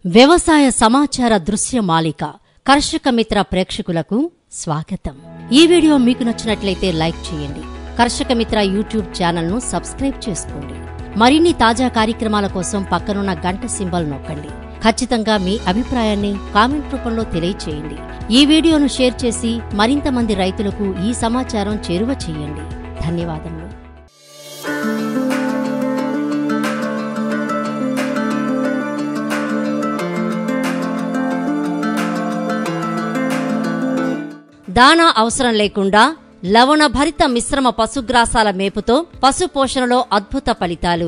వ్యవసాయ సమాచార దృశ్య మాలిక కర్షక మిత్ర ప్రేక్షకులకు స్వాగతం ఈ వీడియో మీకు నచ్చినట్లయితే లైక్ చేయండి కర్షక మిత్ర యూట్యూబ్ ఛానల్ను సబ్స్క్రైబ్ చేసుకోండి మరిన్ని తాజా కార్యక్రమాల కోసం పక్కనున్న గంట సింబల్ నొక్కండి ఖచ్చితంగా మీ అభిప్రాయాన్ని కామెంట్ రూపంలో తెలియచేయండి ఈ వీడియోను షేర్ చేసి మరింత మంది రైతులకు ఈ సమాచారం చేరువ చేయండి ధన్యవాదములు దానా అవసరం లేకుండా లవణ భరిత మిశ్రమ పశుగ్రాసాల మేపుతో పశు పోషణలో అద్భుత ఫలితాలు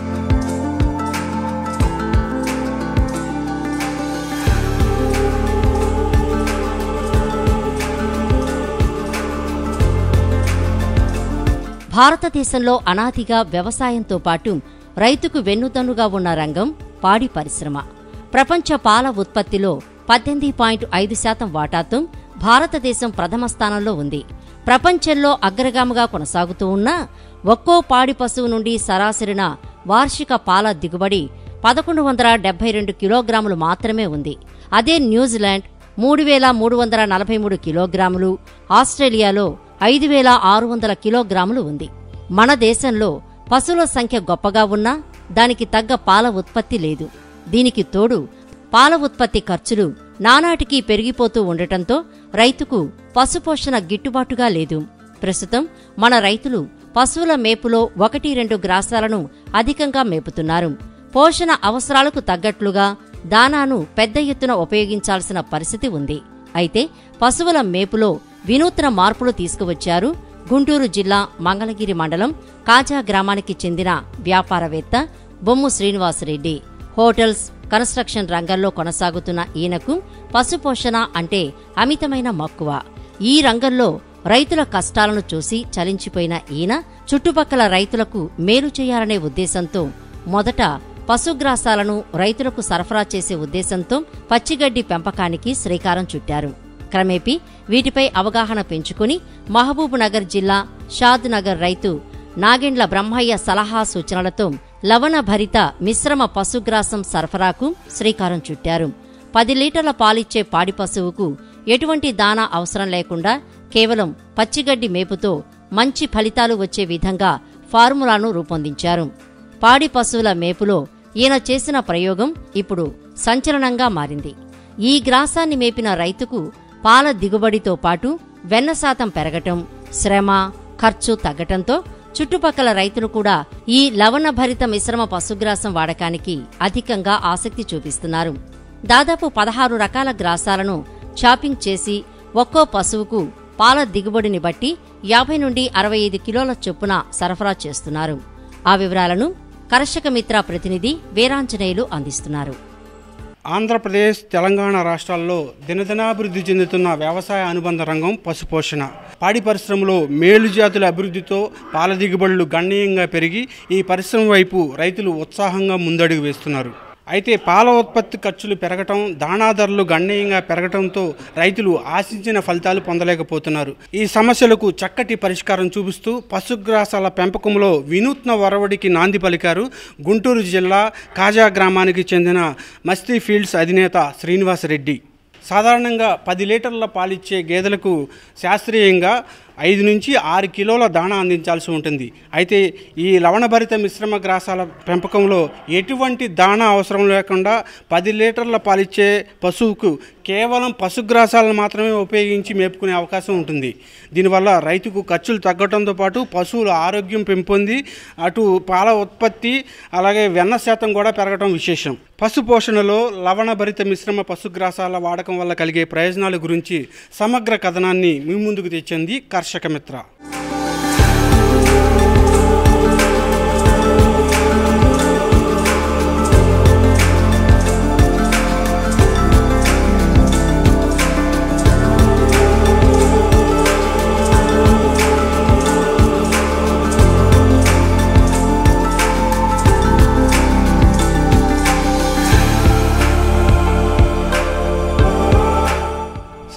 భారతదేశంలో అనాదిగా వ్యవసాయంతో పాటు రైతుకు వెన్నుదన్నుగా ఉన్న రంగం పాడి పరిశ్రమ ప్రపంచ పాల ఉత్పత్తిలో పద్దెనిమిది పాయింట్ ఐదు శాతం వాటాతో భారతదేశం ప్రథమ స్థానంలో ఉంది ప్రపంచంలో అగ్రగామిగా కొనసాగుతూ ఉన్న ఒక్కో పాడి పశువు నుండి సరాసరిన వార్షిక పాల దిగుబడి పదకొండు వందల డెబ్బై రెండు కిలోగ్రాములు మాత్రమే ఉంది అదే న్యూజిలాండ్ మూడు వేల మూడు వందల నలభై మూడు కిలోగ్రాములు ఆస్ట్రేలియాలో ఐదు వేల ఆరు వందల కిలోగ్రాములు ఉంది మన దేశంలో పశువుల సంఖ్య గొప్పగా ఉన్నా దానికి తగ్గ పాల ఉత్పత్తి లేదు దీనికి తోడు పాల ఉత్పత్తి ఖర్చులు నానాటికి పెరిగిపోతూ ఉండటంతో రైతుకు పశుపోషణ గిట్టుబాటుగా లేదు ప్రస్తుతం మన రైతులు పశువుల మేపులో ఒకటి రెండు గ్రాసాలను అధికంగా మేపుతున్నారు పోషణ అవసరాలకు తగ్గట్లుగా దానాను పెద్ద ఎత్తున ఉపయోగించాల్సిన పరిస్థితి ఉంది అయితే పశువుల మేపులో వినూత్న మార్పులు తీసుకువచ్చారు గుంటూరు జిల్లా మంగళగిరి మండలం కాజా గ్రామానికి చెందిన వ్యాపారవేత్త బొమ్ము శ్రీనివాసరెడ్డి హోటల్స్ కన్స్ట్రక్షన్ రంగంలో కొనసాగుతున్న ఈయనకు పశుపోషణ అంటే అమితమైన మక్కువ ఈ రంగంలో రైతుల కష్టాలను చూసి చలించిపోయిన ఈయన చుట్టుపక్కల రైతులకు మేలు చేయాలనే ఉద్దేశంతో మొదట పశుగ్రాసాలను రైతులకు సరఫరా చేసే ఉద్దేశంతో పచ్చిగడ్డి పెంపకానికి శ్రీకారం చుట్టారు క్రమేపీ వీటిపై అవగాహన పెంచుకుని మహబూబ్ నగర్ జిల్లా షాద్ నగర్ రైతు నాగెండ్ల బ్రహ్మయ్య సలహా సూచనలతో లవణ భరిత మిశ్రమ పశుగ్రాసం సరఫరాకు శ్రీకారం చుట్టారు పది లీటర్ల పాలిచ్చే పాడి పశువుకు ఎటువంటి దానా అవసరం లేకుండా కేవలం పచ్చిగడ్డి మేపుతో మంచి ఫలితాలు వచ్చే విధంగా ఫార్ములాను రూపొందించారు పాడి పశువుల మేపులో ఈయన చేసిన ప్రయోగం ఇప్పుడు సంచలనంగా మారింది ఈ గ్రాసాన్ని మేపిన రైతుకు పాల దిగుబడితో పాటు వెన్న శాతం పెరగటం శ్రమ ఖర్చు తగ్గటంతో చుట్టుపక్కల రైతులు కూడా ఈ లవణభరిత మిశ్రమ పశుగ్రాసం వాడకానికి అధికంగా ఆసక్తి చూపిస్తున్నారు దాదాపు పదహారు రకాల గ్రాసాలను చాపింగ్ చేసి ఒక్కో పశువుకు పాల దిగుబడిని బట్టి యాభై నుండి అరవై ఐదు కిలోల చొప్పున సరఫరా చేస్తున్నారు ఆ వివరాలను కర్షక మిత్ర ప్రతినిధి వీరాంజనేయులు అందిస్తున్నారు ఆంధ్రప్రదేశ్ తెలంగాణ రాష్ట్రాల్లో దినదినాభివృద్ధి చెందుతున్న వ్యవసాయ అనుబంధ రంగం పశుపోషణ పాడి పరిశ్రమలో మేలు జాతుల అభివృద్ధితో పాల దిగుబడులు గణనీయంగా పెరిగి ఈ పరిశ్రమ వైపు రైతులు ఉత్సాహంగా ముందడుగు వేస్తున్నారు అయితే పాల ఉత్పత్తి ఖర్చులు పెరగటం దాణా ధరలు గణనీయంగా పెరగటంతో రైతులు ఆశించిన ఫలితాలు పొందలేకపోతున్నారు ఈ సమస్యలకు చక్కటి పరిష్కారం చూపిస్తూ పశుగ్రాసాల పెంపకంలో వినూత్న వరవడికి నాంది పలికారు గుంటూరు జిల్లా కాజా గ్రామానికి చెందిన మస్తీ ఫీల్డ్స్ అధినేత శ్రీనివాసరెడ్డి సాధారణంగా పది లీటర్ల పాలిచ్చే గేదెలకు శాస్త్రీయంగా ఐదు నుంచి ఆరు కిలోల దాణా అందించాల్సి ఉంటుంది అయితే ఈ లవణభరిత మిశ్రమ గ్రాసాల పెంపకంలో ఎటువంటి దాణా అవసరం లేకుండా పది లీటర్ల పాలిచ్చే పశువుకు కేవలం పశుగ్రాసాలను మాత్రమే ఉపయోగించి మేపుకునే అవకాశం ఉంటుంది దీనివల్ల రైతుకు ఖర్చులు తగ్గడంతో పాటు పశువుల ఆరోగ్యం పెంపొంది అటు పాల ఉత్పత్తి అలాగే వెన్న శాతం కూడా పెరగడం విశేషం పశు పోషణలో లవణభరిత మిశ్రమ పశుగ్రాసాల వాడకం వల్ల కలిగే ప్రయోజనాల గురించి సమగ్ర కథనాన్ని మీ ముందుకు తెచ్చింది కర్షక మిత్ర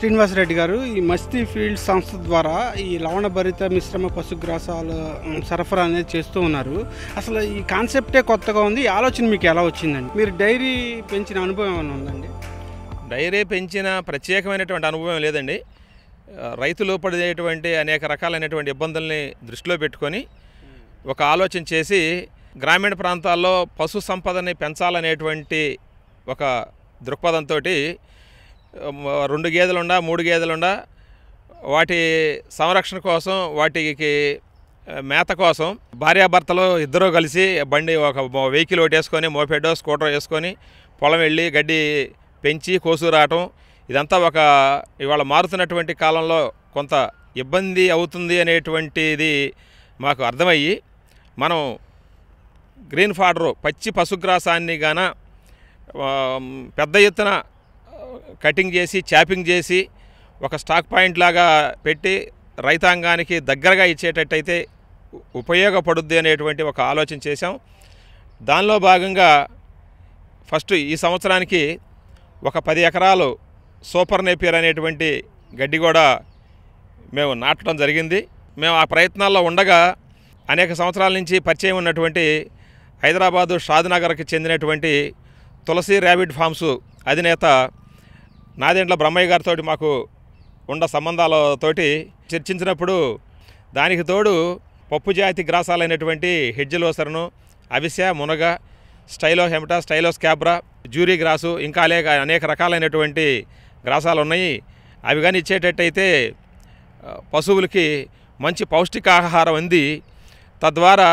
శ్రీనివాసరెడ్డి గారు ఈ మస్తీ ఫీల్డ్ సంస్థ ద్వారా ఈ లవణభరిత మిశ్రమ పశుగ్రాసాల ఉమ్, సరఫరా అనేది చేస్తూ ఉన్నారు అసలు ఈ కాన్సెప్టే కొత్తగా ఉంది ఈ ఆలోచన మీకు ఎలా వచ్చిందండి మీరు డైరీ పెంచిన అనుభవం ఏమైనా ఉందండి డైరీ పెంచిన ప్రత్యేకమైనటువంటి అనుభవం లేదండి ఆ, రైతులు పడేటువంటి అనేక రకాలైనటువంటి ఇబ్బందుల్ని దృష్టిలో పెట్టుకొని ఒక ఆలోచన చేసి గ్రామీణ ప్రాంతాల్లో పశు సంపదని పెంచాలనేటువంటి ఒక దృక్పథంతో రెండు గేదెలుండా మూడు గేదెలుండా వాటి సంరక్షణ కోసం వాటికి ఆ, మేత కోసం భార్యాభర్తలు ఇద్దరూ కలిసి బండి ఒక మో- వెహికల్ ఒకటి వేసుకొని మోపెడో స్కూటర్ వేసుకొని పొలం వెళ్ళి గడ్డి పెంచి కోసు రావటం ఇదంతా ఒక ఇవాళ మారుతున్నటువంటి కాలంలో కొంత ఇబ్బంది అవుతుంది అనేటువంటిది మాకు అర్థమయ్యి మనం గ్రీన్ ఫాడరు పచ్చి పశుగ్రాసాన్ని గాన ఆ, పెద్ద ఎత్తున కటింగ్ చేసి చాపింగ్ చేసి ఒక స్టాక్ పాయింట్ లాగా పెట్టి రైతాంగానికి దగ్గరగా ఇచ్చేటట్టయితే ఉ- ఉపయోగపడుద్ది అనేటువంటి ఒక ఆలోచన చేశాం దానిలో భాగంగా ఫస్ట్ ఈ సంవత్సరానికి ఒక పది ఎకరాలు సూపర్ నేపియర్ అనేటువంటి గడ్డి కూడా మేము నాటడం జరిగింది మేము ఆ ప్రయత్నాల్లో ఉండగా అనేక సంవత్సరాల నుంచి పరిచయం ఉన్నటువంటి హైదరాబాదు షాద్నగర్కి చెందినటువంటి తులసి ర్యాబిట్ ఫార్మ్స్ అధినేత నాదెండ్ల బ్రహ్మయ్య గారితో మాకు ఉన్న సంబంధాలతోటి చర్చించినప్పుడు దానికి తోడు పప్పు జాతి గ్రాసాలైనటువంటి హెడ్జిలోసరను అవిసె మునగ స్టైలో హెమటా స్టైలో స్కాబ్రా జూరీ గ్రాసు ఇంకా అనేక అనేక రకాలైనటువంటి గ్రాసాలు ఉన్నాయి అవి కానీ ఇచ్చేటట్టయితే ఆ, పశువులకి మంచి పౌష్టికాహారం అంది తద్వారా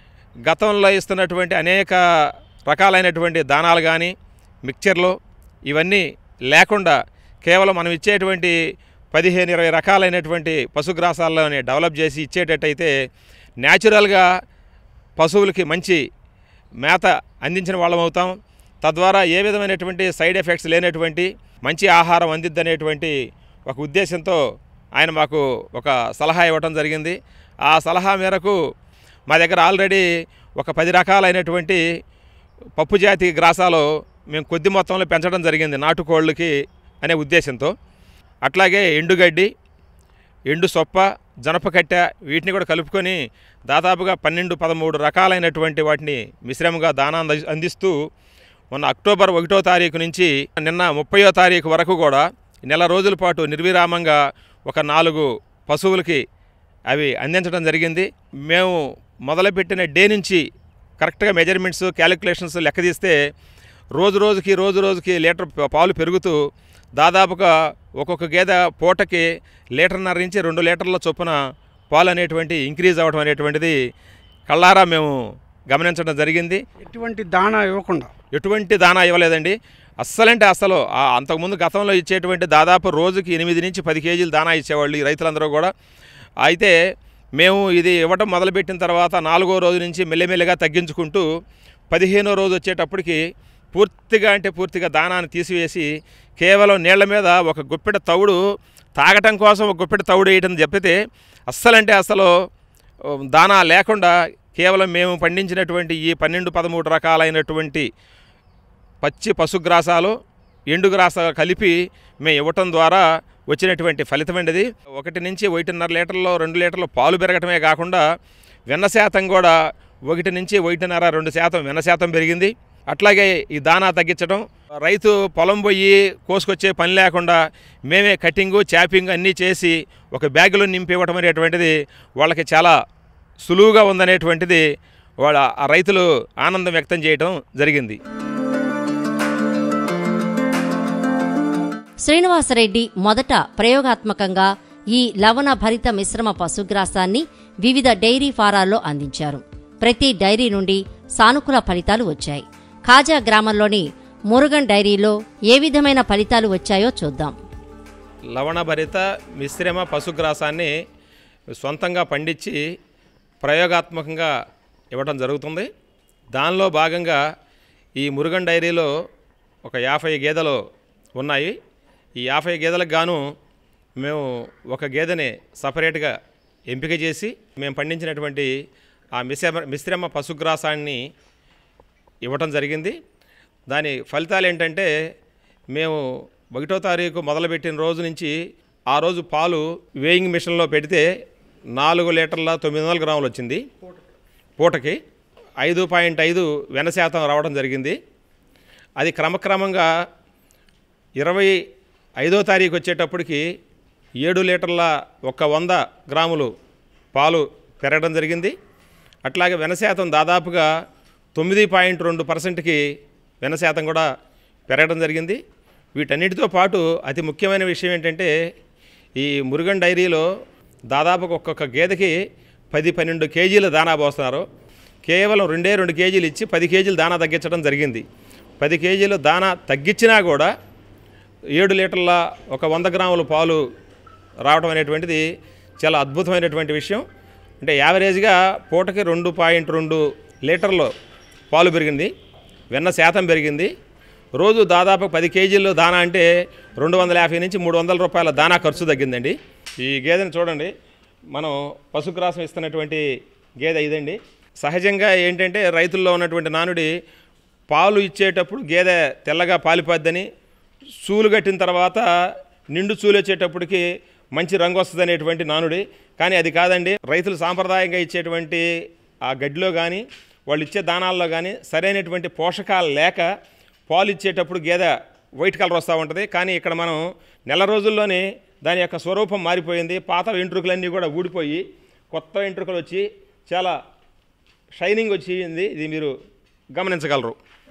గతంలో ఇస్తున్నటువంటి అనేక రకాలైనటువంటి దానాలు కానీ మిక్చర్లు ఇవన్నీ లేకుండా కేవలం మనం ఇచ్చేటువంటి పదిహేను ఇరవై రకాలైనటువంటి పశుగ్రాసాలని డెవలప్ చేసి ఇచ్చేటట్టయితే న్యాచురల్గా పశువులకి మంచి మేత అందించిన వాళ్ళం అవుతాం తద్వారా ఏ విధమైనటువంటి సైడ్ ఎఫెక్ట్స్ లేనటువంటి మంచి ఆహారం అందిద్దనేటువంటి ఒక ఉద్దేశంతో ఆయన మాకు ఒక సలహా ఇవ్వటం జరిగింది ఆ సలహా మేరకు మా దగ్గర ఆల్రెడీ ఒక పది రకాలైనటువంటి పప్పు జాతి గ్రాసాలు మేము కొద్ది మొత్తంలో పెంచడం జరిగింది నాటుకోళ్ళకి అనే ఉద్దేశంతో అట్లాగే ఎండుగడ్డి ఎండు సొప్ప జనపకట్ట వీటిని కూడా కలుపుకొని దాదాపుగా పన్నెండు పదమూడు రకాలైనటువంటి వాటిని మిశ్రమంగా దానా అంది- అందిస్తూ మొన్న అక్టోబర్ ఒకటో తారీఖు నుంచి నిన్న ముప్పయో తారీఖు వరకు కూడా నెల రోజుల పాటు నిర్విరామంగా ఒక నాలుగు పశువులకి అవి అందించడం జరిగింది మేము మొదలుపెట్టిన డే నుంచి కరెక్ట్గా మెజర్మెంట్స్ క్యాలిక్యులేషన్స్ లెక్క తీస్తే రోజు రోజుకి రోజు రోజుకి లీటర్ ప- పాలు పెరుగుతూ దాదాపుగా ఒక్కొక్క గేదె పూటకి లీటర్న్నర నుంచి రెండు లీటర్ల చొప్పున పాలు అనేటువంటి ఇంక్రీజ్ అవ్వడం అనేటువంటిది కళ్ళారా మేము గమనించడం జరిగింది ఎటువంటి దాణా ఇవ్వకుండా ఎటువంటి దానా ఇవ్వలేదండి అస్సలంటే అస్సలు ఆ అంతకుముందు గతంలో ఇచ్చేటువంటి దాదాపు రోజుకి ఎనిమిది నుంచి పది కేజీలు దానా ఇచ్చేవాళ్ళు ఈ రైతులందరూ కూడా అయితే మేము ఇది ఇవ్వటం మొదలుపెట్టిన తర్వాత నాలుగో రోజు నుంచి మెల్లిమెల్లిగా తగ్గించుకుంటూ పదిహేనో రోజు వచ్చేటప్పటికి పూర్తిగా అంటే పూర్తిగా దానాన్ని తీసివేసి కేవలం నీళ్ల మీద ఒక గుప్పెడ తవుడు తాగటం కోసం ఒక గుప్పెడ తవుడు వేయటం చెప్పితే అస్సలంటే అసలు ఉమ్, దానా లేకుండా కేవలం మేము పండించినటువంటి ఈ పన్నెండు పదమూడు రకాలైనటువంటి పచ్చి పశుగ్రాసాలు ఎండుగ్రాసాలు కలిపి మేము ఇవ్వటం ద్వారా వచ్చినటువంటి ఫలితమైనది ఒకటి నుంచి ఒకటిన్నర లీటర్లో రెండు లీటర్లు పాలు పెరగటమే కాకుండా వెన్న శాతం కూడా ఒకటి నుంచి ఒకటిన్నర రెండు శాతం వెన్న శాతం పెరిగింది అట్లాగే ఈ దానా తగ్గించడం రైతు పొలం పోయి కోసుకొచ్చే పని లేకుండా మేమే కటింగు చాపింగ్ అన్నీ చేసి ఒక బ్యాగులో నింపి ఇవ్వటం అనేటువంటిది వాళ్ళకి చాలా సులువుగా ఉందనేటువంటిది వాళ్ళ ఆ రైతులు ఆనందం వ్యక్తం చేయడం జరిగింది శ్రీనివాసరెడ్డి మొదట ప్రయోగాత్మకంగా ఈ లవణ భరిత మిశ్రమ పశుగ్రాసాన్ని వివిధ డైరీ ఫారాల్లో అందించారు ప్రతి డైరీ నుండి సానుకూల ఫలితాలు వచ్చాయి ఖాజా గ్రామంలోని మురుగన్ డైరీలో ఏ విధమైన ఫలితాలు వచ్చాయో చూద్దాం లవణభరిత మిశ్రమ పశుగ్రాసాన్ని సొంతంగా పండించి ప్రయోగాత్మకంగా ఇవ్వడం జరుగుతుంది దానిలో భాగంగా ఈ మురుగన్ డైరీలో ఒక యాభై గేదెలు ఉన్నాయి ఈ యాభై గేదెలకు గాను మేము ఒక గేదెని సపరేట్గా ఎంపిక చేసి మేము పండించినటువంటి ఆ మిశ్రమ మిశ్రమ పశుగ్రాసాన్ని ఇవ్వటం జరిగింది దాని ఫలితాలు ఏంటంటే మేము ఒకటో తారీఖు మొదలుపెట్టిన రోజు నుంచి ఆ రోజు పాలు వేయింగ్ మిషన్లో పెడితే నాలుగు లీటర్ల తొమ్మిది వందల గ్రాములు వచ్చింది పూటకి ఐదు పాయింట్ ఐదు వెన శాతం రావడం జరిగింది అది క్రమక్రమంగా ఇరవై ఐదో తారీఖు వచ్చేటప్పటికి ఏడు లీటర్ల ఒక వంద గ్రాములు పాలు పెరగడం జరిగింది అట్లాగే వెన శాతం దాదాపుగా తొమ్మిది పాయింట్ రెండు పర్సెంట్కి వెన శాతం కూడా పెరగడం జరిగింది వీటన్నిటితో పాటు అతి ముఖ్యమైన విషయం ఏంటంటే ఈ మురుగన్ డైరీలో దాదాపుగా ఒక్కొక్క గేదెకి పది పన్నెండు కేజీల దానా పోస్తున్నారు కేవలం రెండే రెండు కేజీలు ఇచ్చి పది కేజీలు దానా తగ్గించడం జరిగింది పది కేజీలు దానా తగ్గించినా కూడా ఏడు లీటర్ల ఒక వంద గ్రాముల పాలు రావడం అనేటువంటిది చాలా అద్భుతమైనటువంటి విషయం అంటే యావరేజ్గా పూటకి రెండు పాయింట్ రెండు లీటర్లు పాలు పెరిగింది వెన్న శాతం పెరిగింది రోజు దాదాపు పది కేజీలు దానా అంటే రెండు వందల యాభై నుంచి మూడు వందల రూపాయల దానా ఖర్చు తగ్గిందండి ఈ గేదెని చూడండి మనం పశుగ్రాసం ఇస్తున్నటువంటి గేదె ఇదండి సహజంగా ఏంటంటే రైతుల్లో ఉన్నటువంటి నానుడి పాలు ఇచ్చేటప్పుడు గేదె తెల్లగా పాలిపోద్దని సూలు కట్టిన తర్వాత నిండు సూలు వచ్చేటప్పటికి మంచి రంగు వస్తుంది అనేటువంటి నానుడి కానీ అది కాదండి రైతులు సాంప్రదాయంగా ఇచ్చేటువంటి ఆ గడ్డిలో కానీ వాళ్ళు ఇచ్చే దానాల్లో కానీ సరైనటువంటి పోషకాలు లేక పాలు ఇచ్చేటప్పుడు గేదె వైట్ కలర్ వస్తూ ఉంటుంది కానీ ఇక్కడ మనం నెల రోజుల్లోనే దాని యొక్క స్వరూపం మారిపోయింది పాత వెంట్రుకలన్నీ కూడా ఊడిపోయి కొత్త వెంట్రుకలు వచ్చి చాలా షైనింగ్ వచ్చింది ఇది మీరు గమనించగలరు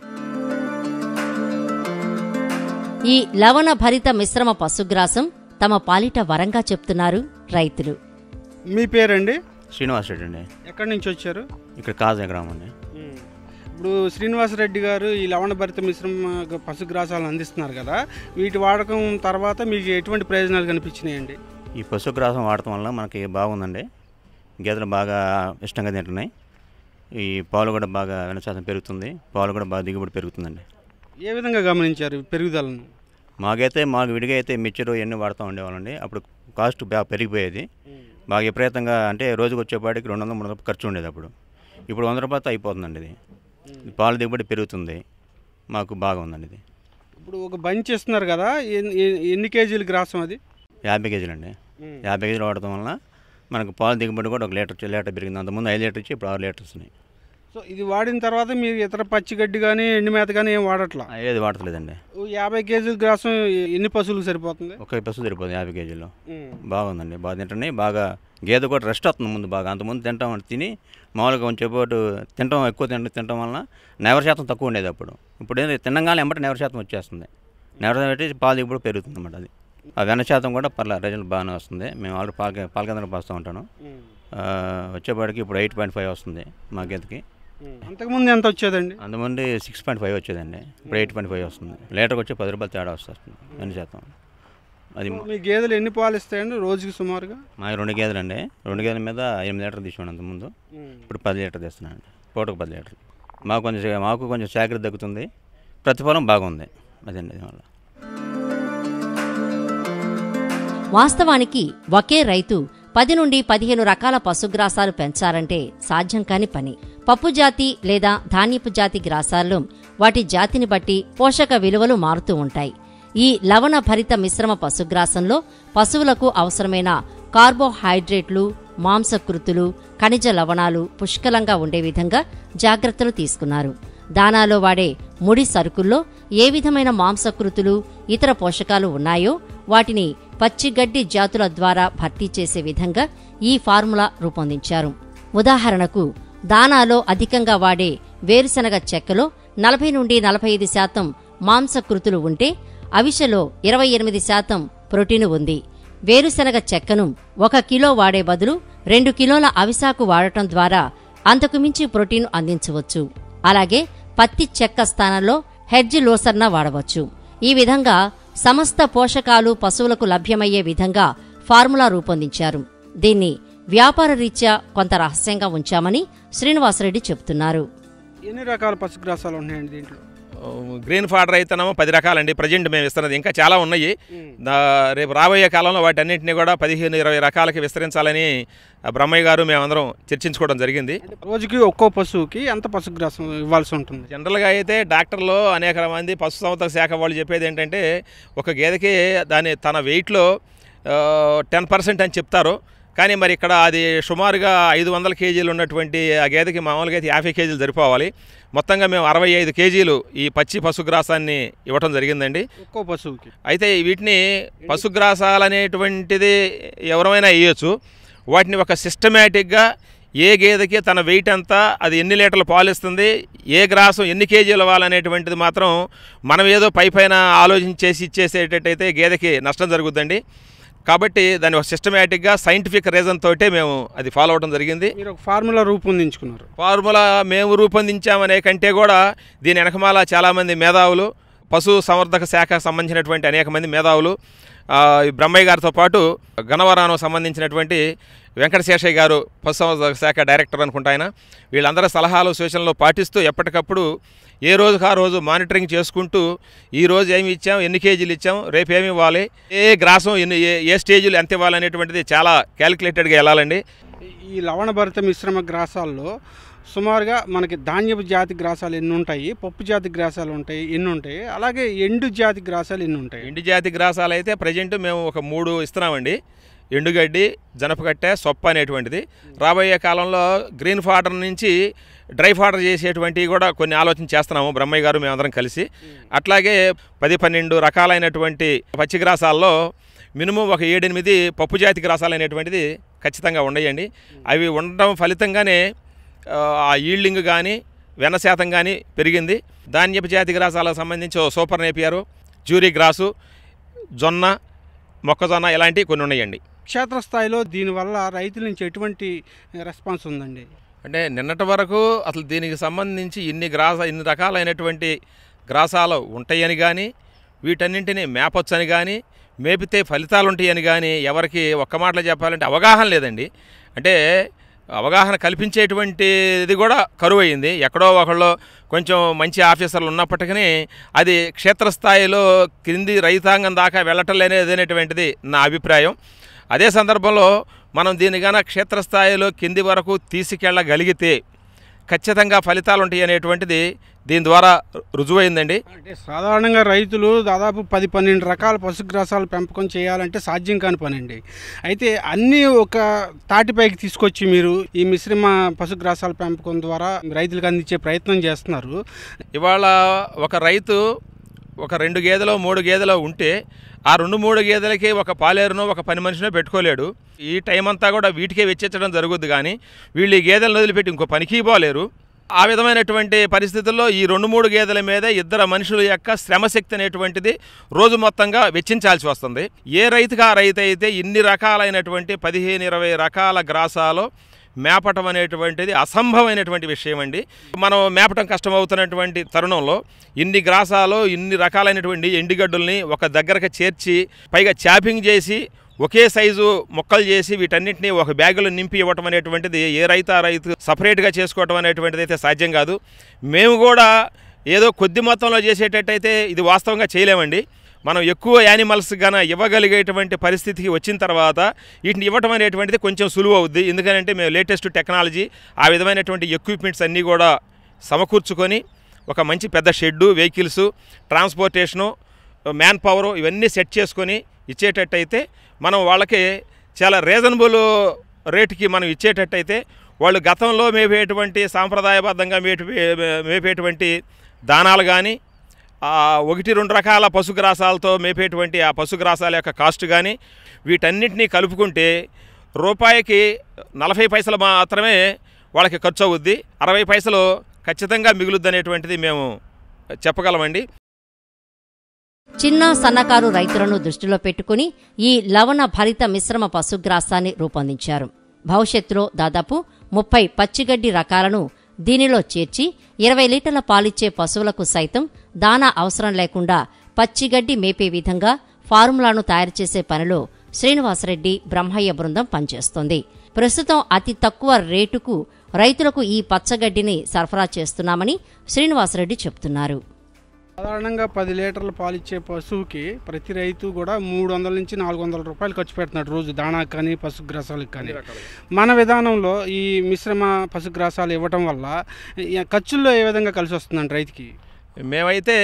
ఈ లవణ భరిత మిశ్రమ పశుగ్రాసం తమ పాలిట వరంగా చెప్తున్నారు రైతులు మీ పేరండి శ్రీనివాస్ రెడ్డి అండి ఎక్కడి నుంచి వచ్చారు ఇక్కడ కాజా గ్రామం అండి ఇప్పుడు శ్రీనివాసరెడ్డి గారు ఈ లవణభరిత మిశ్రమ గ- పశుగ్రాసాలను అందిస్తున్నారు కదా వీటి వాడకం తర్వాత మీకు ఎటువంటి ప్రయోజనాలు కనిపించినాయండి ఈ పశుగ్రాసం వాడటం వల్ల మనకి బాగుందండి గేదెలు బాగా ఇష్టంగా తింటున్నాయి ఈ పాలు కూడా బాగా వెనశాతం పెరుగుతుంది పాలు కూడా బాగా దిగుబడి పెరుగుతుందండి ఏ విధంగా గమనించారు పెరుగుదలను మాకైతే మాకు విడిగా అయితే మిక్చరు ఇవన్నీ వాడుతూ ఉండేవాళ్ళండి అప్పుడు కాస్ట్ బాగా పెరిగిపోయేది బాగా విపరీతంగా అంటే రోజుకి వచ్చేపాటికి రెండు వందల మూడు వందల ఖర్చు ఉండేది అప్పుడు ఇప్పుడు వంద రూపాయలతో అయిపోతుందండి ఇది పాలు దిగుబడి పెరుగుతుంది మాకు బాగా ఉందండి ఇది ఇప్పుడు ఒక బంచ్ ఇస్తున్నారు కదా ఎన్ని ఎన్ని- ఎన్ని కేజీల గ్రాసం అది యాభై కేజీలు అండి యాభై కేజీలు వాడటం వలన మనకు పాలు దిగుబడి కూడా ఒక లీటర్ లీటర్ పెరిగింది అంతకుముందు ఐదు లీటర్ ఇచ్చి ఇప్పుడు ఆరు లీటర్స్ ఉన్నాయి సో ఇది వాడిన తర్వాత మీరు ఇతర పచ్చిగడ్డి కానీ ఎండి మేత కానీ ఏం వాడట్లా ఆ, ఏది వాడట్లేదండి ఓ యాభై కేజీల గ్రాసం ఎన్ని పశువులకు సరిపోతుంది ఒక పశువు సరిపోతుంది యాభై కేజీలు బాగుందండి బాగా తింటున్నాయి బాగా గేదె కూడా రెస్ట్ వస్తుంది ముందు బాగా అంతకుముందు తింటాం అంటే తిని మామూలుగా కొంచెం పాటు తింటాం ఎక్కువ తింటాం తినడం వలన నెవర శాతం తక్కువ ఉండేది అప్పుడు ఇప్పుడు ఏంటి తినంగానే ఎంబటి నెవర శాతం వచ్చేస్తుంది నెవర పెట్టి పాలు ఇప్పుడు పెరుగుతుంది అన్నమాట అది ఆ వెన శాతం కూడా పర్లా రిజల్ట్ బాగానే వస్తుంది మేము ఆల్రెడీ పాల పాల కేంద్రం పోస్తూ ఉంటాను ఆ, వచ్చేపాటికి ఇప్పుడు ఎయిట్ పాయింట్ ఫైవ్ వస్తుంది మా గేదెకి అంతకుముందు ఎంత వచ్చేదండి అంతకుముందు సిక్స్ పాయింట్ ఫైవ్ వచ్చేదండి ఇప్పుడు ఎయిట్ పాయింట్ ఫైవ్ వస్తుంది లీటర్కి వచ్చి పది రూపాయలు తేడా వస్తుంది వెన శాతం అది మీ గేదెలు ఎన్ని పాలు ఇస్తాయండి రోజుకి సుమారుగా మా రెండు గేదెలు అండి రెండు గేదెల మీద ఎనిమిది లీటర్లు తీసుకున్నాను అంతకుముందు ఇప్పుడు పది లీటర్ తెస్తున్నాను పూటకు పది లీటర్లు మాకు కొంచెం మాకు కొంచెం శాఖరి తగ్గుతుంది ప్రతిఫలం బాగుంది అదండి దీనివల్ల వాస్తవానికి ఒకే రైతు పది నుండి పదిహేను రకాల పశుగ్రాసాలు పెంచాలంటే సాధ్యం కాని పని పప్పు జాతి లేదా ధాన్యపు జాతి గ్రాసాల్లో వాటి జాతిని బట్టి పోషక విలువలు మారుతూ ఉంటాయి ఈ లవణ భరిత మిశ్రమ పశుగ్రాసంలో పశువులకు అవసరమైన కార్బోహైడ్రేట్లు మాంసకృతులు ఖనిజ లవణాలు పుష్కలంగా ఉండే విధంగా జాగ్రత్తలు తీసుకున్నారు దానాలో వాడే ముడి సరుకుల్లో ఏ విధమైన మాంసకృతులు ఇతర పోషకాలు ఉన్నాయో వాటిని పచ్చిగడ్డి జాతుల ద్వారా భర్తీ చేసే విధంగా ఈ ఫార్ములా రూపొందించారు ఉదాహరణకు దానాలో అధికంగా వాడే వేరుశనగ చెక్కలో నలభై నుండి నలభై ఐదు శాతం మాంసకృతులు ఉంటే అవిసెలో ఇరవై ఎనిమిది శాతం ప్రోటీన్ ఉంది వేరుశనగ చెక్కను ఒక కిలో వాడే బదులు రెండు కిలోల అవిసాకు వాడటం ద్వారా అంతకు మించి ప్రోటీన్ అందించవచ్చు అలాగే పత్తి చెక్క స్థానంలో హెడ్జ్ లోసర్న వాడవచ్చు ఈ విధంగా సమస్త పోషకాలు పశువులకు లభ్యమయ్యే విధంగా ఫార్ములా రూపొందించారు దీన్ని వ్యాపార రీత్యా కొంత రహస్యంగా ఉంచామని శ్రీనివాసరెడ్డి చెబుతున్నారు ఎన్ని రకాల పశుగ్రాసాలు ఉన్నాయండి దీంట్లో గ్రీన్ ఫాడర్ అయితేనేమో పది రకాలండి ప్రజెంట్ మేము ఇస్తున్నది ఇంకా చాలా ఉన్నాయి దా- రేపు రాబోయే కాలంలో వాటన్నింటినీ కూడా పదిహేను ఇరవై రకాలకి విస్తరించాలని ఆ బ్రహ్మయ్య గారు మేమందరం చర్చించుకోవడం జరిగింది రోజుకి ఒక్కో పశువుకి ఎంత పశుగ్రాసం ఇవ్వాల్సి ఉంటుంది జనరల్గా అయితే డాక్టర్లు అనేక మంది పశు సంవర్ధక శాఖ వాళ్ళు చెప్పేది ఏంటంటే ఒక గేదెకి దాని తన వెయిట్లో టెన్ పర్సెంట్ అని చెప్తారు కానీ మరి ఇక్కడ అది సుమారుగా ఐదు వందల కేజీలు ఉన్నటువంటి ఆ గేదెకి మామూలుగా అయితే యాభై కేజీలు సరిపోవాలి మొత్తంగా మేము అరవై ఐదు కేజీలు ఈ పచ్చి పశుగ్రాసాన్ని ఇవ్వటం జరిగిందండి ఒక్కో పశువుకి అయితే వీటిని పశుగ్రాసాలు అనేటువంటిది ఎవరైనా వేయచ్చు వాటిని ఒక సిస్టమేటిక్గా ఏ గేదెకి తన వెయిట్ ఎంత అది ఎన్ని లీటర్లు పాలు ఇస్తుంది ఏ గ్రాసం ఎన్ని కేజీలు ఇవ్వాలనేటువంటిది మాత్రం మనం ఏదో పై పైన ఆలోచించేసి ఇచ్చేసేటట్టయితే గేదెకి నష్టం జరుగుద్దండి కాబట్టి దాన్ని ఒక సిస్టమేటిక్గా సైంటిఫిక్ రీజన్ తోటే మేము అది ఫాలో అవడం జరిగింది మీరు ఒక ఫార్ములా రూపొందించుకున్నారు ఫార్ములా మేము రూపొందించామనే కంటే కూడా దీని వెనకమాల చాలామంది మేధావులు పశు సంవర్ధక శాఖకు సంబంధించినటువంటి అనేక మంది మేధావులు ఆ, ఈ బ్రహ్మయ్య గారితో పాటు గణవరానికి సంబంధించినటువంటి వెంకటశేషయ్య గారు పశు సంవర్ధక శాఖ డైరెక్టర్ అనుకుంటా ఆయన వీళ్ళందరి సలహాలు సూచనలు పాటిస్తూ ఎప్పటికప్పుడు ఏ రోజుకు ఆ రోజు మానిటరింగ్ చేసుకుంటూ ఈ రోజు ఏమి ఇచ్చాం ఎన్ని కేజీలు ఇచ్చాం రేపు ఏమి ఇవ్వాలి ఏ గ్రాసం ఎన్ని ఏ ఏ స్టేజీలు ఎంత ఇవ్వాలి అనేటువంటిది చాలా క్యాలిక్యులేటెడ్గా వెళ్ళాలండి ఈ లవణభరిత మిశ్రమ గ్రాసాల్లో సుమారుగా మనకి ధాన్యపు జాతి గ్రాసాలు ఎన్ని ఉంటాయి పప్పు జాతి గ్రాసాలు ఉంటాయి ఎన్ని ఉంటాయి అలాగే ఎండు జాతి గ్రాసాలు ఎన్ని ఉంటాయి ఎండు జాతి గ్రాసాలు అయితే ప్రజెంట్ మేము ఒక మూడు ఇస్తున్నామండి ఎండుగడ్డి జనపకట్టె సొప్ప అనేటువంటిది రాబోయే కాలంలో గ్రీన్ ఫాడర్ నుంచి డ్రై ఫాడర్ చేసేటువంటివి కూడా కొన్ని ఆలోచన చేస్తున్నాము బ్రహ్మయ్య గారు మేమందరం కలిసి అట్లాగే పది పన్నెండు రకాలైనటువంటి పచ్చి గ్రాసాల్లో మినిమం ఒక ఏడెనిమిది పప్పు జాతి గ్రాసాలు అనేటువంటిది ఖచ్చితంగా ఉండయండి అవి ఉండడం ఫలితంగానే ఆ, ఆ ఈల్డింగ్ కానీ వెన్న శాతం కానీ పెరిగింది ధాన్యపు జాతి గ్రాసాలకు సంబంధించి ఓ సూపర్ నేపియారు జూరీ గ్రాసు జొన్న మొక్కజొన్న ఇలాంటివి కొన్ని ఉన్నాయండి క్షేత్రస్థాయిలో దీనివల్ల రైతుల నుంచి ఎటువంటి రెస్పాన్స్ ఉందండి అంటే నిన్నటి వరకు అసలు దీనికి సంబంధించి ఇన్ని గ్రాస ఇన్ని రకాలైనటువంటి గ్రాసాలు ఉంటాయని కానీ వీటన్నింటినీ మేపొచ్చని కానీ మేపితే ఫలితాలు ఉంటాయని కానీ ఎవరికి ఒక్క మాటలో చెప్పాలంటే అవగాహన లేదండి అంటే అవగాహన కల్పించేటువంటిది కూడా కరువు అయింది ఎక్కడో ఒకళ్ళు కొంచెం మంచి ఆఫీసర్లు ఉన్నప్పటికీ అది క్షేత్రస్థాయిలో క్రింది రైతాంగం దాకా వెళ్ళటం లేనిది అనేటువంటిది నా అభిప్రాయం అదే సందర్భంలో మనం దీని గాన క్షేత్రస్థాయిలో కింది వరకు తీసుకెళ్ళగలిగితే ఖచ్చితంగా ఫలితాలు ఉంటాయి అనేటువంటిది దీని ద్వారా రుజువైందండి అంటే సాధారణంగా రైతులు దాదాపు పది పన్నెండు రకాల పశుగ్రాసాలు పెంపకం చేయాలంటే సాధ్యం కాని పని అండి అయితే అన్నీ ఒక తాటిపైకి తీసుకొచ్చి మీరు ఈ మిశ్రమ పశుగ్రాసాల పెంపకం ద్వారా రైతులకు అందించే ప్రయత్నం చేస్తున్నారు ఇవాళ ఒక రైతు ఒక రెండు గేదెలో మూడు గేదెలో ఉంటే ఆ రెండు మూడు గేదెలకి ఒక పాలేరునో ఒక పని మనిషినో పెట్టుకోలేడు ఈ టైం అంతా కూడా వీటికే వెచ్చించడం జరుగుద్ది కానీ వీళ్ళు ఈ గేదెలను వదిలిపెట్టి ఇంకో పనికి పోలేరు ఆ విధమైనటువంటి పరిస్థితుల్లో ఈ రెండు మూడు గేదెల మీద ఇద్దరు మనుషుల యొక్క శ్రమశక్తి అనేటువంటిది రోజు మొత్తంగా వెచ్చించాల్సి వస్తుంది ఏ రైతుగా ఆ రైతు అయితే ఇన్ని రకాలైనటువంటి పదిహేను ఇరవై రకాల గ్రాసాలు మేపటం అనేటువంటిది అసంభవమైనటువంటి విషయం అండి మనం మేపటం కష్టమవుతున్నటువంటి తరుణంలో ఇన్ని గ్రాసాలు ఇన్ని రకాలైనటువంటి ఎండిగడ్డల్ని ఒక దగ్గరకు చేర్చి పైగా చాపింగ్ చేసి ఒకే సైజు మొక్కలు చేసి వీటన్నిటిని ఒక బ్యాగులో నింపి ఇవ్వటం అనేటువంటిది ఏ రైతు ఆ రైతు సపరేట్గా చేసుకోవటం అనేటువంటిది అయితే సాధ్యం కాదు మేము కూడా ఏదో కొద్ది మొత్తంలో చేసేటట్టయితే ఇది వాస్తవంగా చేయలేమండి మనం ఎక్కువ యానిమల్స్ గాన ఇవ్వగలిగేటువంటి పరిస్థితికి వచ్చిన తర్వాత వీటిని ఇవ్వటం అనేటువంటిది కొంచెం సులువు అవుద్ది ఎందుకంటే మేము లేటెస్ట్ టెక్నాలజీ ఆ విధమైనటువంటి ఎక్విప్మెంట్స్ అన్నీ కూడా సమకూర్చుకొని ఒక మంచి పెద్ద shed vehicles transportation man power ఇవన్నీ సెట్ చేసుకొని ఇచ్చేటట్టయితే మనం వాళ్ళకి చాలా రీజనబుల్ రేటుకి మనం ఇచ్చేటట్టయితే వాళ్ళు గతంలో మేపేటువంటి సాంప్రదాయబద్ధంగా మేటి మేపేటువంటి దానాలు కానీ ఆ ఒకటి రెండు రకాల పశుగ్రాసాలతో మేపేటువంటి ఆ పశుగ్రాసాల యొక్క కాస్ట్ కానీ వీటన్నిటినీ కలుపుకుంటే రూపాయికి నలభై పైసలు మాత్రమే వాళ్ళకి ఖర్చు అవుద్ది అరవై పైసలు ఖచ్చితంగా మిగులుద్ది అనేటువంటిది మేము చెప్పగలమండి చిన్న సన్నకారు రైతులను దృష్టిలో పెట్టుకుని ఈ లవణ భరిత మిశ్రమ పశుగ్రాసాన్ని రూపొందించారు భవిష్యత్తులో దాదాపు ముప్పై పచ్చిగడ్డి రకాలను దీనిలో చేర్చి ఇరవై లీటర్ల పాలిచ్చే పశువులకు సైతం దానా అవసరం లేకుండా పచ్చిగడ్డి మేపే విధంగా ఫార్ములాను తయారు చేసే పనిలో శ్రీనివాసరెడ్డి బ్రహ్మయ్య బృందం పనిచేస్తోంది ప్రస్తుతం అతి తక్కువ రేటుకు రైతులకు ఈ పచ్చగడ్డిని సరఫరా చేస్తున్నామని శ్రీనివాసరెడ్డి చెబుతున్నారు సాధారణంగా పది లీటర్ల పాలు ఇచ్చే పశువుకి ప్రతి రైతు కూడా మూడు వందల నుంచి నాలుగు వందల రూపాయలు ఖర్చు పెడుతున్నాడు రోజు దాణాకు కానీ పశుగ్రాసాలకు కానీ మన విధానంలో ఈ మిశ్రమ పశుగ్రాసాలు ఇవ్వటం వల్ల ఈ ఖర్చుల్లో ఏ విధంగా కలిసి వస్తుందండి రైతుకి మేమైతే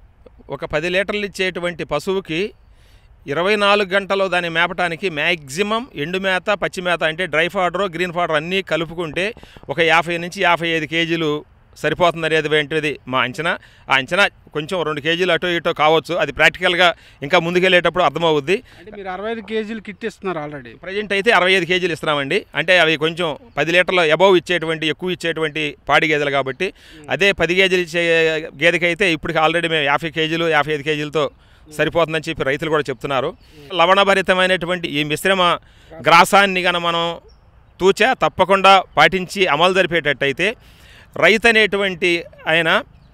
ఒక పది లీటర్లు ఇచ్చేటువంటి పశువుకి ఇరవై నాలుగు గంటలు దాన్ని మేపటానికి మ్యాక్సిమం ఎండు మేత పచ్చి మేత అంటే డ్రై ఫాడర్ గ్రీన్ ఫాడర్ అన్నీ కలుపుకుంటే ఒక యాభై నుంచి యాభై ఐదు కేజీలు సరిపోతుంది అనేది ఏంటిది మా అంచనా ఆ అంచనా కొంచెం రెండు కేజీలు అటో ఇటో కావచ్చు అది ప్రాక్టికల్గా ఇంకా ముందుకెళ్ళేటప్పుడు అర్థమవుద్ది అంటే మీరు అరవై ఐదు కేజీలు కిట్ ఇస్తున్నారు ఆల్రెడీ ప్రజెంట్ అయితే అరవై ఐదు కేజీలు ఇస్తున్నామండి అంటే అవి కొంచెం పది లీటర్ల అబౌవ్ ఇచ్చేటువంటి ఎక్కువ ఇచ్చేటువంటి పాడి గేదెలు కాబట్టి అదే పది కేజీలు ఇచ్చే గేదెకైతే ఇప్పటికి ఆల్రెడీ మేము యాభై కేజీలు యాభై ఐదు కేజీలతో సరిపోతుందని చెప్పి రైతులు కూడా చెప్తున్నారు లవణభరితమైనటువంటి ఈ మిశ్రమ గ్రాసాన్ని గన మనం తూచా తప్పకుండా పాటించి అమలు జరిపేటట్టయితే రైతు అనేటువంటి ఆయన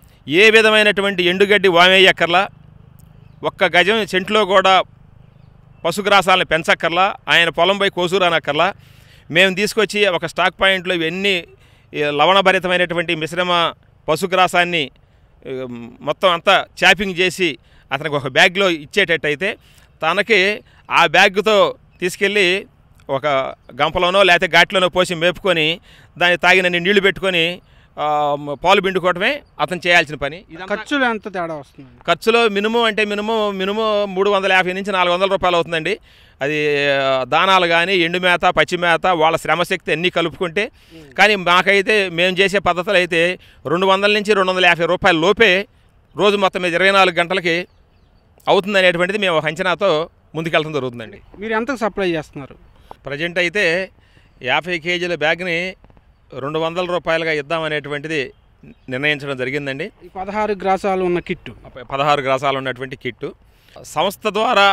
ఏ విధమైనటువంటి ఎండుగడ్డి వామేయక్కర్లా ఒక్క గజం చెంట్లో కూడా పశుగ్రాసాలను పెంచక్కర్లా ఆయన పొలంపై కోసూరానక్కర్లా మేము తీసుకొచ్చి ఒక స్టాక్ పాయింట్లో ఇవన్నీ ఈ లవణభరితమైనటువంటి మిశ్రమ పశుగ్రాసాన్ని ఉమ్, మొత్తం అంతా చాపింగ్ చేసి అతనికి ఒక బ్యాగ్లో ఇచ్చేటట్టయితే తనకి ఆ బ్యాగ్తో తీసుకెళ్ళి ఒక గంపలోనో లేకపోతే ఘాట్లోనో పోసి మేపుకొని దాన్ని తాగినన్ని నీళ్లు పెట్టుకొని ఆ, పాలు పిండుకోవటమే అతను చేయాల్సిన పని ఇదంతా ఖర్చులు ఎంత తేడా వస్తుందండి ఖర్చులో మినిమం అంటే మినిమం మినిమం మూడు వందల యాభై నుంచి నాలుగు వందల రూపాయలు అవుతుందండి అది ఆ, దానాలు కానీ ఎండు మేత పచ్చి మేత వాళ్ళ శ్రమశక్తి అన్నీ కలుపుకుంటే కానీ మాకైతే మేము చేసే పద్ధతులు అయితే రెండు వందల నుంచి రెండు వందల యాభై రూపాయల లోపే రోజు మొత్తం మీద ఇరవై నాలుగు గంటలకి అవుతుంది అనేటువంటిది మేము ఒక అంచనాతో ముందుకెళ్ళడం జరుగుతుందండి మీరు ఎంతకు సప్లై చేస్తున్నారు ప్రజెంట్ అయితే యాభై కేజీల బ్యాగ్ని రెండు వందల రూపాయలుగా ఇద్దామనేటువంటిది నిర్ణయించడం జరిగిందండి ఈ పదహారు గ్రాసాలు ఉన్న కిట్టు పదహారు గ్రాసాలు ఉన్నటువంటి కిట్టు సంస్థ ద్వారా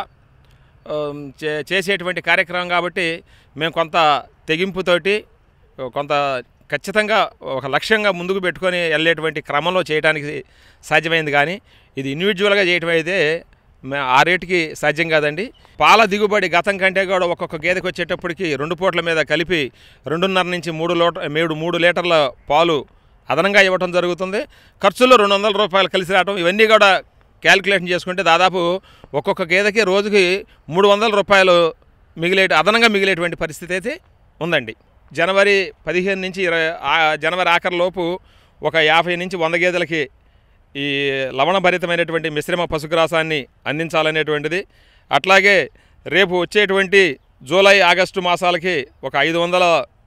ఆమ్, చే చేసేటువంటి కార్యక్రమం కాబట్టి మేము కొంత తెగింపుతోటి కొంత ఖచ్చితంగా ఒక లక్ష్యంగా ముందుకు పెట్టుకొని వెళ్ళేటువంటి క్రమంలో చేయడానికి సాధ్యమైంది కానీ ఇది ఇండివిజువల్గా చేయటం అయితే మే- ఆ రేటుకి సాధ్యం కాదండి పాల దిగుబడి గతం కంటే కూడా ఒక్కొక్క గేదెకి వచ్చేటప్పటికి రెండు పూట్ల మీద కలిపి రెండున్నర నుంచి మూడు లోట మూడు మూడు లీటర్ల పాలు అదనంగా ఇవ్వటం జరుగుతుంది ఖర్చులో రెండు వందల రూపాయలు కలిసి రావటం ఇవన్నీ కూడా క్యాలిక్యులేషన్ చేసుకుంటే దాదాపు ఒక్కొక్క గేదెకి రోజుకి మూడు వందల రూపాయలు మిగిలే అదనంగా మిగిలేటువంటి పరిస్థితి అయితే ఉందండి జనవరి పదిహేను నుంచి ఇరవై ఆ- జనవరి ఆఖరి లోపు ఒక యాభై నుంచి వంద గేదెలకి ఈ లవణభరితమైనటువంటి మిశ్రమ పశుగ్రాసాన్ని అందించాలనేటువంటిది అట్లాగే రేపు వచ్చేటువంటి జూలై ఆగస్టు మాసాలకి ఒక ఐదు వందల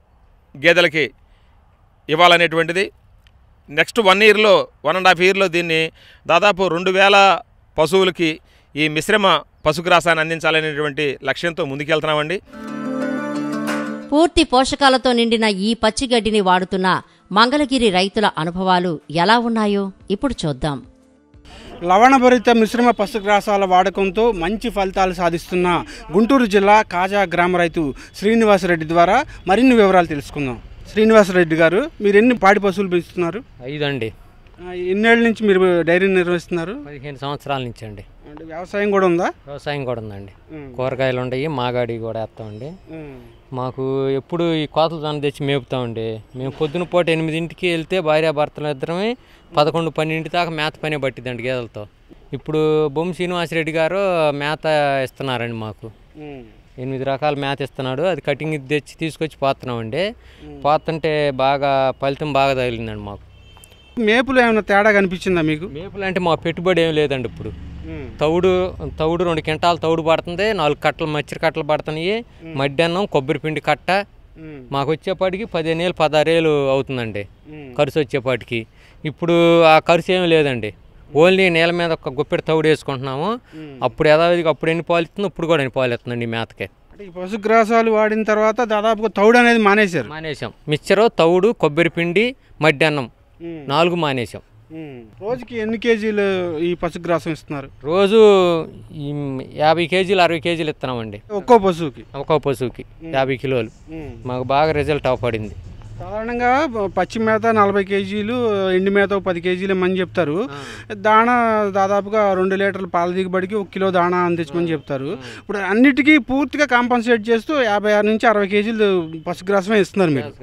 గేదెలకి ఇవ్వాలనేటువంటిది నెక్స్ట్ వన్ ఇయర్లో వన్ అండ్ హాఫ్ ఇయర్లో దీన్ని దాదాపు రెండు వేల పశువులకి ఈ మిశ్రమ పశుగ్రాసాన్ని అందించాలనేటువంటి లక్ష్యంతో ముందుకెళ్తున్నామండి పూర్తి పోషకాలతో నిండిన ఈ పచ్చిగడ్డిని వాడుతున్న మంగళగిరి రైతుల అనుభవాలు ఎలా ఉన్నాయో ఇప్పుడు చూద్దాం లవణభరిత మిశ్రమ పశుగ్రాసాల వాడకంతో మంచి ఫలితాలు సాధిస్తున్న గుంటూరు జిల్లా కాజా గ్రామ రైతు శ్రీనివాసరెడ్డి ద్వారా మరిన్ని వివరాలు తెలుసుకుందాం శ్రీనివాసరెడ్డి గారు మీరు ఎన్ని పాడి పశువులు పెంచుతున్నారు ఐదు అండి ఆ, ఎన్నేళ్ళ నుంచి మీరు డైరీ నిర్వహిస్తున్నారు పదిహేను సంవత్సరాల నుంచి అండి అంటే వ్యవసాయం కూడా ఉందా వ్యవసాయం కూడా ఉందండి ఉమ్. కూరగాయలు ఉంటాయి మాగాడి కూడా వేస్తామండి ఉమ్. మాకు ఎప్పుడు ఈ కోతలు దాన్ని తెచ్చి మేపుతామండి మేము పొద్దున పూట ఎనిమిదింటికి వెళ్తే భార్యాభర్తలు ఇద్దరమే పదకొండు పన్నెండింటి దాకా మేత పని పట్టిద్దండి గేదెలతో ఇప్పుడు బొమ్మ శ్రీనివాసరెడ్డి గారు మేత ఇస్తున్నారండి మాకు ఉమ్. ఎనిమిది రకాల మేత ఇస్తున్నాడు అది కటింగ్ తెచ్చి తీసుకొచ్చి పోతున్నామండి పోతుంటే బాగా ఫలితం బాగా తగిలిందండి మాకు మేపులు ఏమైనా తేడా కనిపించిందా మీకు మేపులు అంటే మా పెట్టుబడి ఏం లేదండి ఇప్పుడు ఉమ్. తౌడు తౌడు రెండు క్వింటాలు తౌడు పడుతుంది నాలుగు కట్టలు మచ్చిరి కట్టలు పడుతున్నాయి మడ్డన్నం కొబ్బరి పిండి కట్ట ఉమ్. మాకు వచ్చేపాటికి పదిహేను ఏళ్ళు పదహారేళ్ళు అవుతుందండి ఉమ్. ఖర్చు వచ్చేపాటికి ఇప్పుడు ఆ ఖర్చు ఏమి లేదండి ఓన్లీ నేల మీద ఒక గుప్పెడు తౌడు వేసుకుంటున్నాము అప్పుడు యథావిధిగా అప్పుడు ఎన్ని పాలు ఇస్తుందో ఇప్పుడు కూడా ఎన్ని పాలు ఇస్తుందండి ఈ మేతకి అంటే ఈ పశుగ్రాసాలు వాడిన తర్వాత దాదాపుగా తౌడు అనేది మానేశారు మానేసాం మిక్చరు తౌడు కొబ్బరి పిండి మడ్డన్నం ఉమ్. నాలుగు మానేసాం ఉమ్. రోజుకి ఎన్ని కేజీలు ఈ పశుగ్రాసం ఇస్తున్నారు రోజు ఈ యాభై కేజీలు అరవై కేజీలు ఇస్తున్నామండి ఒక్కో పశువుకి ఒక్కో పశువుకి యాభై కిలోలు ఉమ్. మాకు బాగా రిజల్ట్ అవపడింది సాధారణంగా పచ్చి మేత నలభై కేజీలు ఎండి మేత ఒక పది కేజీలు ఇమ్మని చెప్తారు దాణా దాదాపుగా రెండు లీటర్ల పాల దిగుబడికి ఒక కిలో దాణా అందించమని చెప్తారు ఇప్పుడు అన్నిటికీ పూర్తిగా కాంపన్సేట్ చేస్తూ యాభై ఆరు నుంచి అరవై కేజీలు పశుగ్రాసమే ఇస్తున్నారు మీరు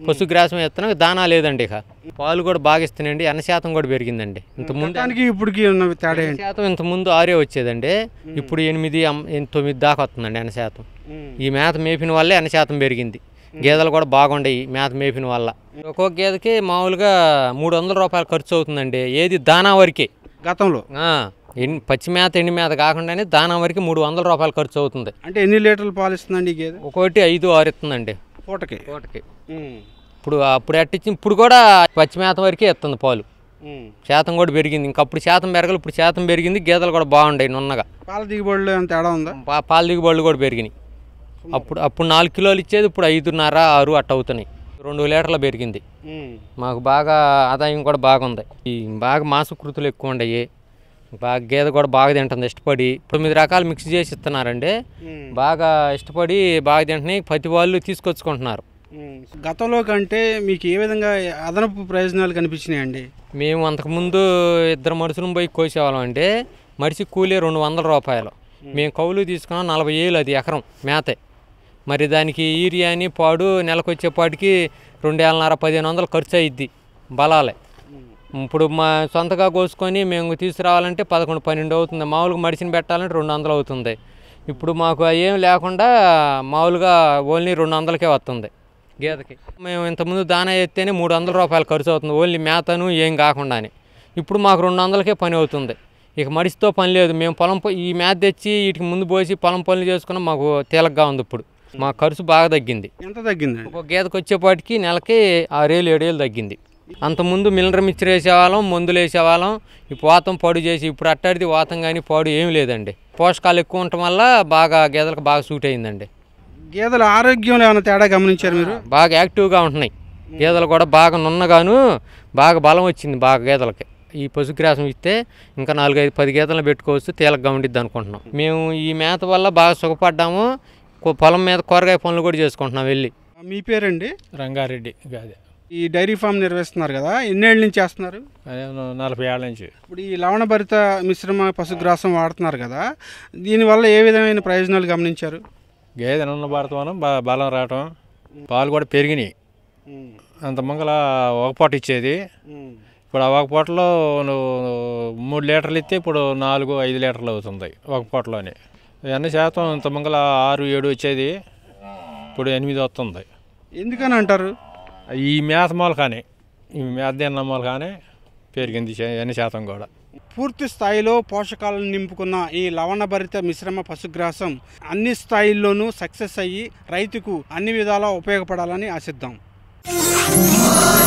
పశుగ్రాసం ఇస్తున్నాం దానా లేదండి ఇక పాలు కూడా బాగా ఇస్తున్నాయండి ఎన్న శాతం కూడా పెరిగిందండి ఇంత ముందు దానికి ఇప్పటికి ఉన్న తేడా ఏంటి శాతం ఇంత ముందు ఆరే వచ్చేదండి ఇప్పుడు ఎనిమిది అమ్- ఎన్- తొమ్మిది దాకా వస్తుందండి ఎన్న శాతం ఈ మేత మేపిన వల్లే ఎన్న శాతం పెరిగింది గేదెలు కూడా బాగుండయి మేత మేపిన వల్ల ఒక్కొక్క గేదెకి మామూలుగా మూడు వందల రూపాయలు ఖర్చు అవుతుందండి ఏది దానా వరకే గతంలో ఆ, ఎన్ని పచ్చి మేత ఎండి మేత కాకుండానే దానా వరకు మూడు వందల రూపాయలు ఖర్చు అవుతుంది అంటే ఎన్ని లీటర్లు పాలు ఇస్తుందండి ఈ గేదె ఒకటి ఐదు ఆరు ఇస్తుందండి పూటకి పూటకి ఉమ్. ఇప్పుడు అప్పుడు ఎట్టించి ఇప్పుడు కూడా పచ్చి మేత వరకే ఇస్తుంది పాలు ఉమ్. శాతం కూడా పెరిగింది ఇంకప్పుడు శాతం పెరగలు ఇప్పుడు శాతం పెరిగింది గేదెలు కూడా బాగుంటాయి నున్నగా పాల దిగుబడిలో ఏమైనా తేడా ఉందా పా- పాల దిగుబడులు కూడా పెరిగినాయి అప్పుడు అప్పుడు నాలుగు కిలోలు ఇచ్చేది ఇప్పుడు ఐదున్నర ఆరు అట్ట అవుతున్నాయి రెండు లీటర్లు పెరిగింది ఉమ్. మాకు బాగా ఆదాయం కూడా బాగుంది ఈ బాగా మాంసకృతులు ఎక్కువ ఉండయి బాగా గేదె కూడా బాగా తింటుంది ఇష్టపడి తొమ్మిది రకాలు మిక్స్ చేసి ఇస్తున్నారండి ఉమ్. బాగా ఇష్టపడి బాగా తింటున్నాయి ప్రతి వాళ్ళు తీసుకొచ్చుకుంటున్నారు ఉమ్. గతంలో కంటే మీకు ఏ విధంగా అదనపు ప్రయోజనాలు కనిపించినాయండి మేము అంతకుముందు ఇద్దరు మనుషులను పోయి కోసేవాళ్ళం అంటే మనిషి కూలీ రెండు వందల రూపాయలు మేము కౌలు తీసుకున్నాం నలభై ఏళ్ళు అది ఎకరం మేతే మరి దానికి ఈరియాని పాడు నెలకు వచ్చేపాటికి రెండేళ్ళన్నర పదిహేను వందలు ఖర్చు అయ్యిద్ది బలాలే ఇప్పుడు మా సొంతగా కోసుకొని మేము తీసుకురావాలంటే పదకొండు పన్నెండు అవుతుంది మామూలుగా మడిసిని పెట్టాలంటే రెండు వందలు అవుతుంది ఇప్పుడు మాకు ఏం లేకుండా మామూలుగా ఓన్లీ రెండు వందలకే వస్తుంది గేదెకి మేము ఇంతకుముందు దానా ఎత్తేనే మూడు వందల రూపాయలు ఖర్చు అవుతుంది ఓన్లీ మేతను ఏం కాకుండానే ఇప్పుడు మాకు రెండు వందలకే పని అవుతుంది ఇక మడిసితో పని లేదు మేము పొలం ప- ఈ మేత తెచ్చి వీటికి ముందు పోసి పొలం పనులు చేసుకున్నాం మాకు తేలిగ్గా ఉంది ఇప్పుడు మా ఖర్చు బాగా తగ్గింది ఎంత తగ్గిందండి ఒక గేదెకి వచ్చేపాటికి నెలకి ఆరేళ్ళు ఏడేళ్ళు తగ్గింది అంతకుముందు మిల్లర్ మిక్చర్ వేసేవాళ్ళం మందులు వేసేవాళ్ళం ఇప్పుడు వాతం పాడు చేసి ఇప్పుడు అట్టాడిది వాతం కానీ పాడు ఏం లేదండి పోషకాలు ఎక్కువ ఉండటం వల్ల బాగా గేదెలకు బాగా సూట్ అయిందండి గేదెల ఆరోగ్యంలో ఏమైనా తేడా గమనించారు మీరు బాగా యాక్టివ్గా ఉంటున్నాయి గేదెలు కూడా బాగా నున్నగాను బాగా బలం వచ్చింది బాగా గేదెలకి ఈ పశుగ్రాసం ఇస్తే ఇంకా నాలుగైదు పది గేదెలను పెట్టుకోవచ్చు తేలిగ్గా ఉండిద్ది అనుకుంటున్నాం మేము ఈ మేత వల్ల బాగా సుఖపడ్డాము కొ- పొలం మీద కూరగాయ పనులు కూడా చేసుకుంటున్నాం వెళ్ళి మీ పేరండి రంగారెడ్డి గాది ఈ డైరీ ఫామ్ నిర్వహిస్తున్నారు కదా ఎన్నేళ్ళ నుంచి చేస్తున్నారు అదే నలభై ఏళ్ళ నుంచి ఇప్పుడు ఈ లవణభరిత మిశ్రమ పశుగ్రాసం వాడుతున్నారు కదా దీనివల్ల ఏ విధమైన ప్రయోజనాలు గమనించారు గేదె ఉన్న భారతం బ బలం రావటం పాలు కూడా పెరిగినాయి అంత మంగళ ఒక పూట ఇచ్చేది ఇప్పుడు ఆ ఒక పూటలో నువ్వు మూడు లీటర్లు ఇస్తే ఇప్పుడు నాలుగు ఐదు లీటర్లు అవుతుంది ఒక పూటలోనే ఎన్ని శాతం ఇంత మంగళ ఆరు ఏడు వచ్చేది ఇప్పుడు ఎనిమిది వస్తుంది ఎందుకని అంటారు ఈ మేత మూలకానే ఈ మేత తిన్న మూలకానే పెరిగింది శా- ఎన్ని శాతం కూడా పూర్తి స్థాయిలో పోషకాలను నింపుకున్న ఈ లవణభరిత మిశ్రమ పశుగ్రాసం అన్ని స్థాయిల్లోనూ సక్సెస్ అయ్యి రైతుకు అన్ని విధాలా ఉపయోగపడాలని ఆశిద్దాం